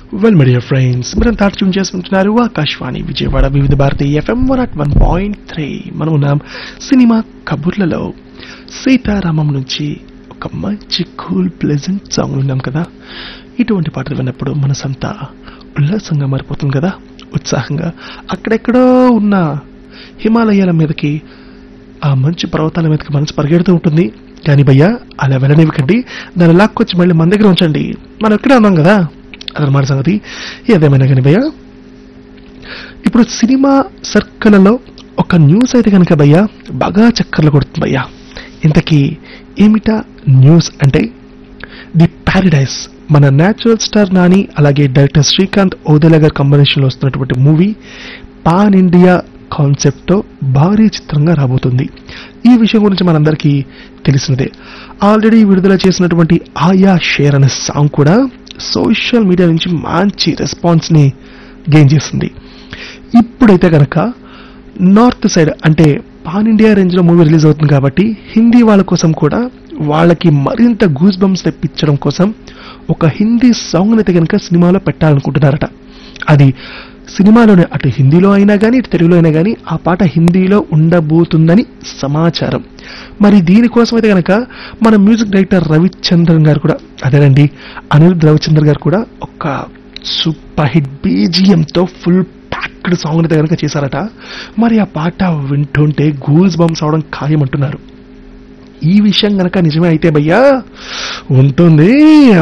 well my dear friends మీరంతా tune చేసుకుంటున్నారు Akashvani Vijayawada Vividh Bharati FM one at one point three మనం ఉన్నాం సినిమా కబుర్లలో సీతారామం నుంచి ఒక మంచి కూల్ ప్లెజెంట్ సాంగ్ విన్నాం కదా ఇటువంటి పాటలు విన్నప్పుడు మనసంతా ఉల్లాసంగా మారిపోతుంది కదా ఉత్సాహంగా అక్కడెక్కడో ఉన్న హిమాలయాల మీదకి ఆ మంచు పర్వతాల మీదకి మనసు పరిగెడుతూ ఉంటుంది కానీ భయ్యా అలా వెళ్ళనివ్వకండి దాన్ని లాక్కొచ్చి మళ్ళీ మన దగ్గర ఉంచండి మనం ఇక్కడే ఉన్నాం కదా అదనమాట సంగతి ఏదేమైనా కానీ భయ్యా ఇప్పుడు సినిమా సర్కిల్లో ఒక న్యూస్ అయితే కనుక భయ్యా బాగా చక్కర్లు కొడుతుంది భయ్యా ఇంతకీ ఏమిటా న్యూస్ అంటే ది ప్యారడైస్ మన న్యాచురల్ స్టార్ నాని అలాగే డైరెక్టర్ శ్రీకాంత్ ఓదెలా గారి కాంబినేషన్లో వస్తున్నటువంటి మూవీ పాన్ ఇండియా కాన్సెప్ట్తో భారీ చిత్రంగా రాబోతుంది ఈ విషయం గురించి మనందరికీ తెలిసినదే ఆల్రెడీ విడుదల చేసినటువంటి ఆయా షేర్ అనే సాంగ్ కూడా సోషల్ మీడియా నుంచి మంచి రెస్పాన్స్ని గెయిన్ చేస్తుంది ఇప్పుడైతే కనుక నార్త్ సైడ్ అంటే పాన్ ఇండియా రేంజ్లో మూవీ రిలీజ్ అవుతుంది కాబట్టి హిందీ వాళ్ళ కోసం కూడా వాళ్ళకి మరింత గూస్ బంప్స్ తెప్పించడం కోసం ఒక హిందీ సాంగ్ అయితే కనుక సినిమాలో పెట్టాలనుకుంటున్నారట అది సినిమాలోనే అటు హిందీలో అయినా కానీ ఇటు తెలుగులో అయినా కానీ ఆ పాట హిందీలో ఉండబోతుందని సమాచారం మరి దీనికోసం అయితే కనుక మన మ్యూజిక్ డైరెక్టర్ రవిచంద్రన్ గారు కూడా అదేనండి అనిరుద్ రవిచంద్ర గారు కూడా ఒక సూపర్ హిట్ బీజిఎంతో ఫుల్ ప్యాక్డ్ సాంగ్ అయితే కనుక చేశారట మరి ఆ పాట వింటుంటే గూల్స్ బంప్స్ అవడం ఖాయమంటున్నారు ఈ విషయం గనక నిజమే అయితే భయ్యా ఉంటుంది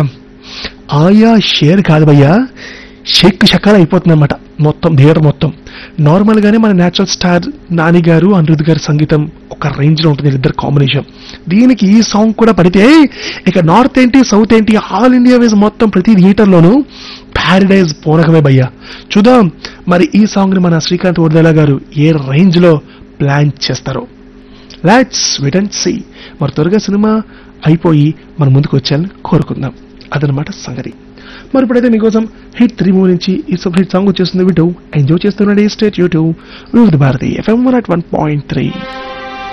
ఆయా షేర్ కాదు భయ్యా షేక్ షకాల అయిపోతుంది అనమాట మొత్తం థియేటర్ మొత్తం నార్మల్గానే మన న్యాచురల్ స్టార్ నాని గారు అనిరుద్ గారి సంగీతం ఒక రేంజ్లో ఉంటుంది ఇద్దరు కాంబినేషన్ దీనికి ఈ సాంగ్ కూడా పడితే ఇక నార్త్ ఏంటి సౌత్ ఏంటి ఆల్ ఇండియా వైజ్ మొత్తం ప్రతి థియేటర్లోనూ ప్యారడైజ్ పోనకమే భయ్యా చూద్దాం మరి ఈ సాంగ్ని మన శ్రీకాంత్ వర్దేలా గారు ఏ రేంజ్లో ప్లాన్ చేస్తారో లాట్స్ వెట్ అండ్ సీ మరి త్వరగా సినిమా అయిపోయి మన ముందుకు వచ్చాలని కోరుకుందాం అదనమాట సంగతి మరి ఇప్పుడైతే మీకోసం హిట్ త్రీ మూవీ నుంచి ఈ సూపర్ హిట్ సాంగ్ వచ్చేస్తుంది వింటూ ఎంజాయ్ చేస్తున్నాడు state YouTube Vividh Bharati FM one at one point three